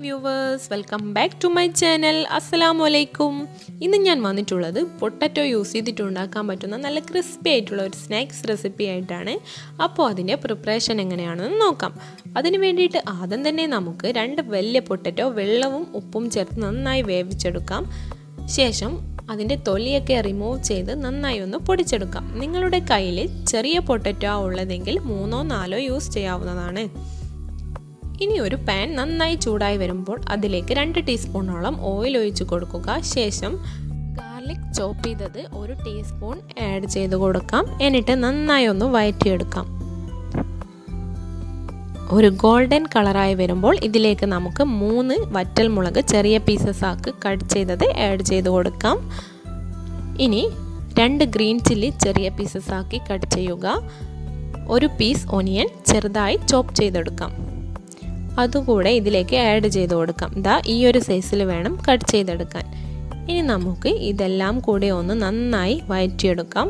viewers welcome back to my channel അസ്സലാമു അലൈക്കും ഇന്ന് ഞാൻ വന്നിട്ടുള്ളത് പൊട്ടറ്റോ യൂസ് ചെയ്തിട്ട് ഉണ്ടാക്കാൻ പറ്റുന്ന നല്ല ക്രിസ്പി ആയിട്ടുള്ള ഒരു സ്നാക്സ് റെസിപ്പി ആയിട്ടാണ് അപ്പോൾ അതിൻ്റെ പ്രിപ്പറേഷൻ എങ്ങനെയാണെന്ന് നോക്കാം അതിന് വേണ്ടിയിട്ട് ആദ്യം തന്നെ നമുക്ക് രണ്ട് വലിയ പൊട്ടറ്റോ വെള്ളവും ഉപ്പും ചേർത്ത് നന്നായി വേവിച്ചെടുക്കാം ശേഷം അതിൻ്റെ തൊലിയൊക്കെ റിമൂവ് ചെയ്ത് നന്നായി ഒന്ന് പൊടിച്ചെടുക്കാം നിങ്ങളുടെ കയ്യിൽ ചെറിയ പൊട്ടറ്റോ ഉള്ളതെങ്കിൽ മൂന്നോ നാലോ യൂസ് ചെയ്യാവുന്നതാണ് ഇനി ഒരു പാൻ നന്നായി ചൂടായി വരുമ്പോൾ അതിലേക്ക് രണ്ട് ടീസ്പൂണോളം ഓയിൽ ഒഴിച്ച് കൊടുക്കുക ശേഷം ഗാർലിക് ചോപ്പ് ചെയ്തത് ഒരു ടീസ്പൂൺ ആഡ് ചെയ്ത് കൊടുക്കാം എന്നിട്ട് നന്നായി ഒന്ന് വഴറ്റിയെടുക്കാം ഒരു ഗോൾഡൻ കളറായി വരുമ്പോൾ ഇതിലേക്ക് നമുക്ക് മൂന്ന് വറ്റൽ മുളക് ചെറിയ പീസസ് ആക്കി കട്ട് ചെയ്തത് ആഡ് ചെയ്ത് കൊടുക്കാം ഇനി രണ്ട് ഗ്രീൻ ചില്ലി ചെറിയ പീസസ് ആക്കി കട്ട് ചെയ്യുക ഒരു പീസ് ഒനിയൻ ചെറുതായി ചോപ്പ് ചെയ്തെടുക്കാം അതുകൂടെ ഇതിലേക്ക് ആഡ് ചെയ്ത് കൊടുക്കാം ഇതാ ഈ ഒരു സൈസിൽ വേണം കട്ട് ചെയ്തെടുക്കാൻ ഇനി നമുക്ക് ഇതെല്ലാം കൂടെ ഒന്ന് നന്നായി വഴറ്റിയെടുക്കാം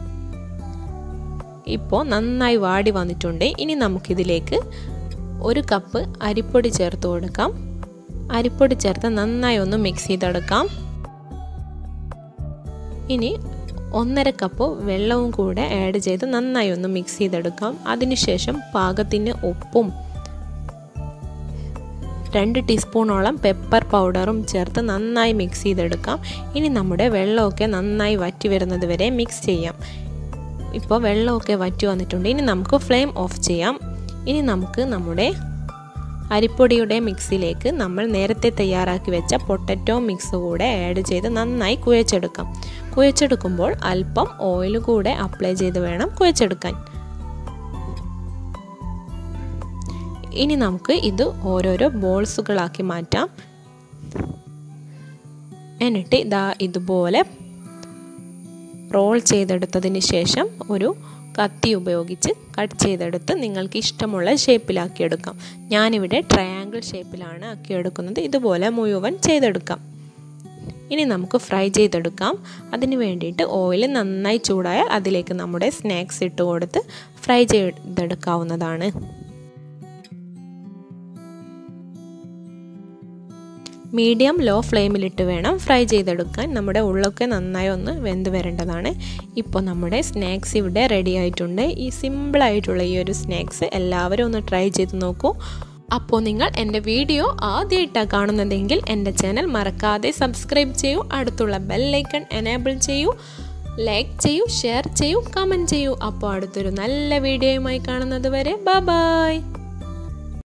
ഇപ്പോൾ നന്നായി വാടി വന്നിട്ടുണ്ട് ഇനി നമുക്കിതിലേക്ക് ഒരു കപ്പ് അരിപ്പൊടി ചേർത്ത് കൊടുക്കാം അരിപ്പൊടി ചേർത്ത് നന്നായി ഒന്ന് മിക്സ് ചെയ്തെടുക്കാം ഇനി ഒന്നര കപ്പ് വെള്ളവും കൂടെ ആഡ് ചെയ്ത് നന്നായി ഒന്ന് മിക്സ് ചെയ്തെടുക്കാം അതിനുശേഷം പാകത്തിന് ഉപ്പും രണ്ട് ടീസ്പൂണോളം പെപ്പർ പൗഡറും ചേർത്ത് നന്നായി മിക്സ് ചെയ്തെടുക്കാം ഇനി നമ്മുടെ വെള്ളമൊക്കെ നന്നായി വറ്റി വരുന്നത് വരെ മിക്സ് ചെയ്യാം ഇപ്പോൾ വെള്ളമൊക്കെ വറ്റി വന്നിട്ടുണ്ട് ഇനി നമുക്ക് ഫ്ലെയിം ഓഫ് ചെയ്യാം ഇനി നമുക്ക് നമ്മുടെ അരിപ്പൊടിയുടെ മിക്സിലേക്ക് നമ്മൾ നേരത്തെ തയ്യാറാക്കി വെച്ച പൊട്ടറ്റോ മിക്സ് കൂടെ ആഡ് ചെയ്ത് നന്നായി കുഴച്ചെടുക്കാം കുഴച്ചെടുക്കുമ്പോൾ അല്പം ഓയിൽ കൂടെ അപ്ലൈ ചെയ്ത് വേണം കുഴച്ചെടുക്കാൻ ഇനി നമുക്ക് ഇത് ഓരോരോ ബോൾസുകളാക്കി മാറ്റാം എന്നിട്ട് ഇതാ ഇതുപോലെ റോൾ ചെയ്തെടുത്തതിന് ശേഷം ഒരു കത്തി ഉപയോഗിച്ച് കട്ട് ചെയ്തെടുത്ത് നിങ്ങൾക്ക് ഇഷ്ടമുള്ള ഷേപ്പിലാക്കി എടുക്കാം ഞാനിവിടെ ട്രയാങ്കിൾ ഷേപ്പിലാണ് ആക്കിയെടുക്കുന്നത് ഇതുപോലെ മുഴുവൻ ചെയ്തെടുക്കാം ഇനി നമുക്ക് ഫ്രൈ ചെയ്തെടുക്കാം അതിന് വേണ്ടിയിട്ട് ഓയിൽ നന്നായി ചൂടായാൽ അതിലേക്ക് നമ്മുടെ സ്നാക്സ് ഇട്ട് കൊടുത്ത് ഫ്രൈ ചെയ്തെടുക്കാവുന്നതാണ് മീഡിയം ലോ ഫ്ലെയിമിലിട്ട് വേണം ഫ്രൈ ചെയ്തെടുക്കാൻ നമ്മുടെ ഉള്ളൊക്കെ നന്നായി ഒന്ന് വെന്ത് വരേണ്ടതാണ് ഇപ്പോൾ നമ്മുടെ സ്നാക്സ് ഇവിടെ റെഡി ആയിട്ടുണ്ട് ഈ സിമ്പിളായിട്ടുള്ള ഈ ഒരു സ്നാക്സ് എല്ലാവരും ഒന്ന് ട്രൈ ചെയ്ത് നോക്കൂ അപ്പോൾ നിങ്ങൾ എൻ്റെ വീഡിയോ ആദ്യമായിട്ടാണ് കാണുന്നതെങ്കിൽ എൻ്റെ ചാനൽ മറക്കാതെ സബ്സ്ക്രൈബ് ചെയ്യൂ അടുത്തുള്ള ബെല്ലൈക്കൺ എനേബിൾ ചെയ്യൂ ലൈക്ക് ചെയ്യൂ ഷെയർ ചെയ്യൂ കമൻറ്റ് ചെയ്യൂ അപ്പോൾ അടുത്തൊരു നല്ല വീഡിയോയുമായി കാണുന്നത് വരെ ബൈ